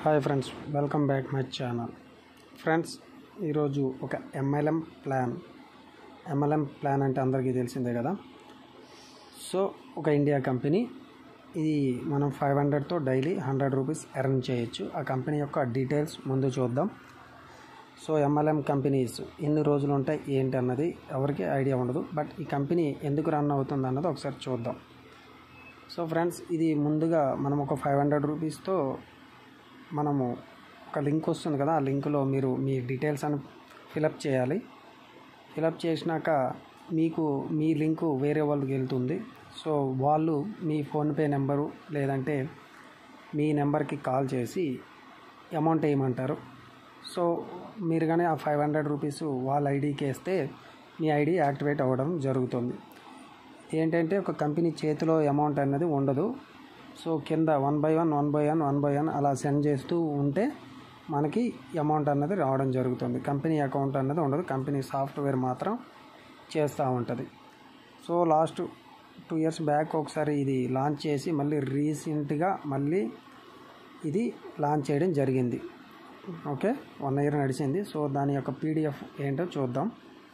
hi friends welcome back my channel friends ఈరోజు ఒక MLM plan MLM plan అంటే అందరికీ తెలిసిందే కదా సో ఒక ఇండియా కంపెనీ ఇది మనం ఫైవ్ హండ్రెడ్తో డైలీ హండ్రెడ్ రూపీస్ ఎర్న్ చేయొచ్చు ఆ కంపెనీ యొక్క డీటెయిల్స్ ముందు చూద్దాం సో ఎంఎల్ఎం కంపెనీస్ ఎన్ని రోజులు ఉంటాయి ఏంటి అన్నది ఎవరికి ఐడియా ఉండదు బట్ ఈ కంపెనీ ఎందుకు రన్ అవుతుంది అన్నది ఒకసారి చూద్దాం సో ఫ్రెండ్స్ ఇది ముందుగా మనం ఒక ఫైవ్ హండ్రెడ్ రూపీస్తో మనము ఒక లింక్ వస్తుంది కదా ఆ లింక్లో మీరు మీ డీటెయిల్స్ అని ఫిలప్ చేయాలి ఫిలప్ చేసినాక మీకు మీ లింకు వేరే వాళ్ళకి వెళ్తుంది సో వాళ్ళు మీ ఫోన్పే నెంబరు లేదంటే మీ నెంబర్కి కాల్ చేసి అమౌంట్ వేయమంటారు సో మీరు కానీ ఆ ఫైవ్ హండ్రెడ్ రూపీస్ వాళ్ళ ఐడికి వేస్తే మీ ఐడి యాక్టివేట్ అవ్వడం జరుగుతుంది ఏంటంటే ఒక కంపెనీ చేతిలో అమౌంట్ అనేది ఉండదు సో కింద one by one one by one one by one అలా సెండ్ చేస్తూ ఉంటే మనకి అమౌంట్ అన్నది రావడం జరుగుతుంది కంపెనీ అకౌంట్ అన్నది ఉండదు కంపెనీ సాఫ్ట్వేర్ మాత్రం చేస్తూ ఉంటుంది so last two years back ఒకసారి ఇది లాంచ్ చేసి మళ్ళీ రీసెంట్గా మళ్ళీ ఇది లాంచ్ చేయడం జరిగింది ఓకే వన్ ఇయర్ నడిచింది సో దాని యొక్క పీడిఎఫ్ ఏంటో చూద్దాం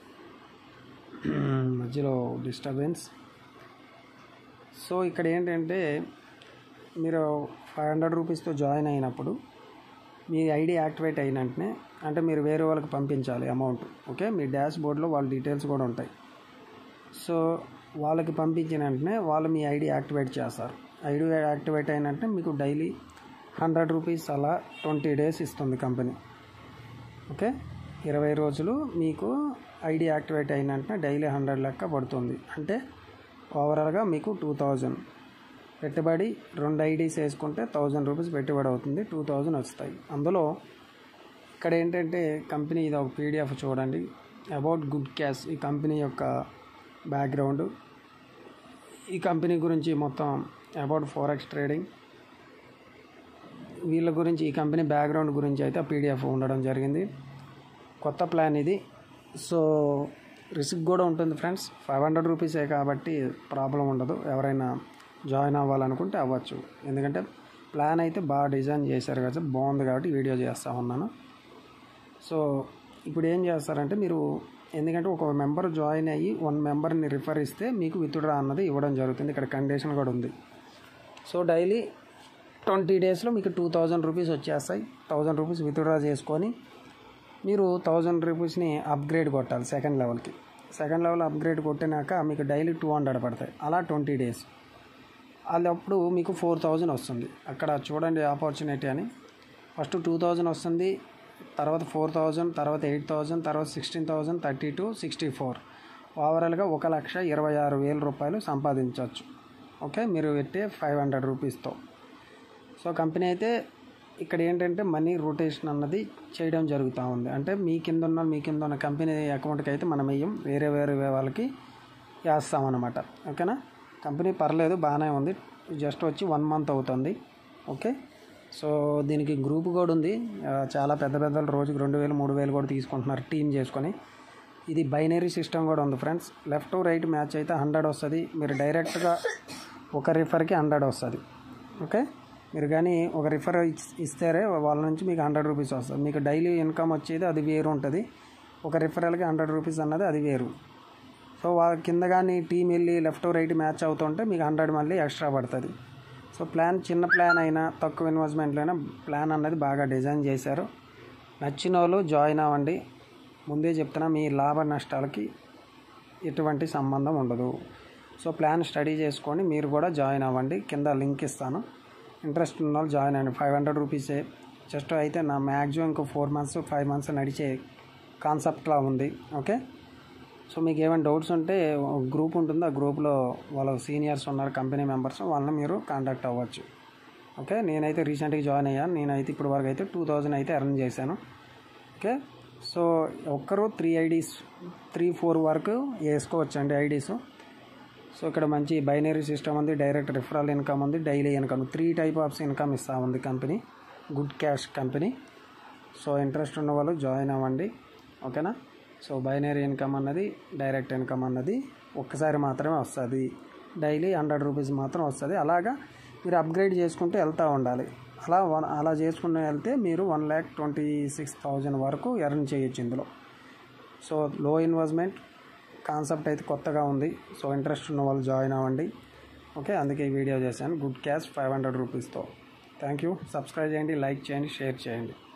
మధ్యలో డిస్టర్బెన్స్ సో ఇక్కడ ఏంటంటే మీరు ఫైవ్ హండ్రెడ్ రూపీస్తో జాయిన్ అయినప్పుడు మీ ఐడి యాక్టివేట్ అయిన వెంటనే అంటే మీరు వేరే వాళ్ళకి పంపించాలి అమౌంట్ ఓకే మీ డాష్ బోర్డ్లో వాళ్ళ డీటెయిల్స్ కూడా ఉంటాయి సో వాళ్ళకి పంపించిన వెంటనే వాళ్ళు మీ ఐడి యాక్టివేట్ చేస్తారు ఐడి యాక్టివేట్ అయిన వెంటనే మీకు డైలీ హండ్రెడ్ రూపీస్ అలా ట్వంటీ డేస్ ఇస్తుంది కంపెనీ ఓకే ఇరవై రోజులు మీకు ఐడి యాక్టివేట్ అయిన వెంటనే డైలీ హండ్రెడ్ లెక్క పడుతుంది అంటే ఓవరాల్గా మీకు టూ థౌజండ్ పెట్టుబడి రెండు ఐడీస్ వేసుకుంటే థౌజండ్ రూపీస్ పెట్టుబడి అవుతుంది టూ థౌజండ్ వస్తాయి అందులో ఇక్కడ ఏంటంటే కంపెనీ ఇది ఒక పీడిఎఫ్ చూడండి అబౌట్ గుడ్ క్యాష్ ఈ కంపెనీ యొక్క బ్యాక్గ్రౌండ్ ఈ కంపెనీ గురించి మొత్తం అబౌట్ ఫోరెక్స్ ట్రేడింగ్ వీళ్ళ గురించి ఈ కంపెనీ బ్యాక్గ్రౌండ్ గురించి అయితే పీడిఎఫ్ ఉండడం జరిగింది కొత్త ప్లాన్ ఇది సో రిస్క్ కూడా ఉంటుంది ఫ్రెండ్స్ ఫైవ్ హండ్రెడ్ రూపీసే కాబట్టి ప్రాబ్లం ఉండదు ఎవరైనా జాయిన్ అవ్వాలనుకుంటే అవ్వచ్చు ఎందుకంటే ప్లాన్ అయితే బాగా డిజైన్ చేశారు కదా బాగుంది కాబట్టి వీడియో చేస్తూ ఉన్నాను సో ఇప్పుడు ఏం చేస్తారంటే మీరు ఎందుకంటే ఒక మెంబర్ జాయిన్ అయ్యి వన్ మెంబర్ని రిఫర్ ఇస్తే మీకు విత్డ్రా అన్నది ఇవ్వడం జరుగుతుంది ఇక్కడ కండిషన్ కూడా ఉంది సో డైలీ ట్వంటీ డేస్లో మీకు టూ థౌజండ్ రూపీస్ వచ్చేస్తాయి థౌజండ్ రూపీస్ విత్డ్రా చేసుకొని మీరు థౌజండ్ రూపీస్ని అప్గ్రేడ్ కొట్టాలి సెకండ్ లెవెల్కి సెకండ్ లెవెల్ అప్గ్రేడ్ కొట్టినాక మీకు డైలీ టూ హండ్రెడ్ పడతాయి అలా ట్వంటీ డేస్ అది అప్పుడు మీకు ఫోర్ థౌజండ్ వస్తుంది అక్కడ చూడండి ఆపర్చునిటీ అని ఫస్ట్ టూ థౌజండ్ వస్తుంది తర్వాత ఫోర్ థౌజండ్ తర్వాత ఎయిట్ థౌజండ్ తర్వాత sixteen thousand thirty two sixty four ఓవరాల్గా ఒక లక్ష ఇరవై ఆరు వేల రూపాయలు సంపాదించవచ్చు ఓకే మీరు పెట్టే ఫైవ్ హండ్రెడ్ రూపీస్తో సో కంపెనీ అయితే ఇక్కడ ఏంటంటే మనీ రొటేషన్ అన్నది చేయడం జరుగుతూ ఉంది అంటే మీ కింద ఉన్న మీ కింద ఉన్న కంపెనీ అకౌంట్కి అయితే మనం వేయం వేరే వేరే వాళ్ళకి వేస్తామన్నమాట ఓకేనా కంపెనీ పర్లేదు బాగానే ఉంది జస్ట్ వచ్చి వన్ మంత్ అవుతుంది ఓకే సో దీనికి గ్రూప్ కూడా ఉంది చాలా పెద్ద పెద్ద రోజుకి రెండు వేలు మూడు వేలు కూడా తీసుకుంటున్నారు టీం చేసుకొని ఇది బైనరీ సిస్టమ్ కూడా ఉంది ఫ్రెండ్స్ లెఫ్ట్ రైట్ మ్యాచ్ అయితే హండ్రెడ్ వస్తుంది మీరు డైరెక్ట్గా ఒక రిఫర్కి హండ్రెడ్ వస్తుంది ఓకే మీరు కానీ ఒక రిఫర్ ఇస్తారే వాళ్ళ నుంచి మీకు హండ్రెడ్ రూపీస్ వస్తుంది మీకు డైలీ ఇన్కమ్ వచ్చేది అది వేరు ఉంటుంది ఒక రిఫరల్కి హండ్రెడ్ రూపీస్ అన్నది అది వేరు సో వాళ్ళ కింద కానీ టీం వెళ్ళి లెఫ్ట్ రైట్ మ్యాచ్ అవుతుంటే మీకు హండ్రెడ్ మళ్ళీ ఎక్స్ట్రా పడుతుంది సో ప్లాన్ చిన్న ప్లాన్ అయినా తక్కువ ఇన్వెస్ట్మెంట్లో అయినా ప్లాన్ అన్నది బాగా డిజైన్ చేశారు నచ్చిన వాళ్ళు జాయిన్ అవ్వండి ముందే చెప్తున్నా మీ లాభ నష్టాలకి ఎటువంటి సంబంధం ఉండదు సో ప్లాన్ స్టడీ చేసుకొని మీరు కూడా జాయిన్ అవ్వండి కింద లింక్ ఇస్తాను ఇంట్రెస్ట్ ఉన్న వాళ్ళు జాయిన్ అవ్వండి ఫైవ్ హండ్రెడ్ రూపీసే జస్ట్ అయితే నా మ్యాక్సిమం ఇంకో ఫోర్ మంత్స్ ఫైవ్ మంత్స్ నడిచే కాన్సెప్ట్లా ఉంది ఓకే సో మీకు ఏమైనా డౌట్స్ ఉంటే గ్రూప్ ఉంటుంది ఆ గ్రూప్లో వాళ్ళ సీనియర్స్ ఉన్నారు కంపెనీ మెంబర్స్ వాళ్ళని మీరు కాంటాక్ట్ అవ్వచ్చు ఓకే నేనైతే రీసెంట్గా జాయిన్ అయ్యాను నేనైతే ఇప్పుడు వరకు అయితే టూ థౌజండ్ అయితే ఎర్న్ చేశాను ఓకే సో ఒక్కరు త్రీ ఐడీస్ త్రీ ఫోర్ వరకు వేసుకోవచ్చు అండి ఐడీస్ సో ఇక్కడ మంచి బైనరీ సిస్టమ్ ఉంది డైరెక్ట్ రిఫరల్ ఇన్కమ్ ఉంది daily income three type of income ఇస్తూ ఉంది company good cash company so interest ఉన్న వాళ్ళు జాయిన్ అవ్వండి ఓకేనా సో బైనరీ ఇన్కమ్ అన్నది డైరెక్ట్ ఇన్కమ్ అన్నది ఒక్కసారి మాత్రమే వస్తుంది డైలీ హండ్రెడ్ రూపీస్ మాత్రం వస్తుంది అలాగా మీరు అప్గ్రేడ్ చేసుకుంటూ వెళ్తూ ఉండాలి అలా వన్ అలా చేసుకుని వెళ్తే మీరు one lakh twenty six thousand వరకు ఎర్న్ చేయొచ్చు ఇందులో సో లో ఇన్వెస్ట్మెంట్ కాన్సెప్ట్ అయితే కొత్తగా ఉంది సో ఇంట్రెస్ట్ ఉన్న వాళ్ళు జాయిన్ అవ్వండి ఓకే అందుకే ఈ వీడియో చేశాను గుడ్ క్యాష్ ఫైవ్ హండ్రెడ్ రూపీస్తో థ్యాంక్ యూ సబ్స్క్రైబ్ చేయండి లైక్ చేయండి షేర్ చేయండి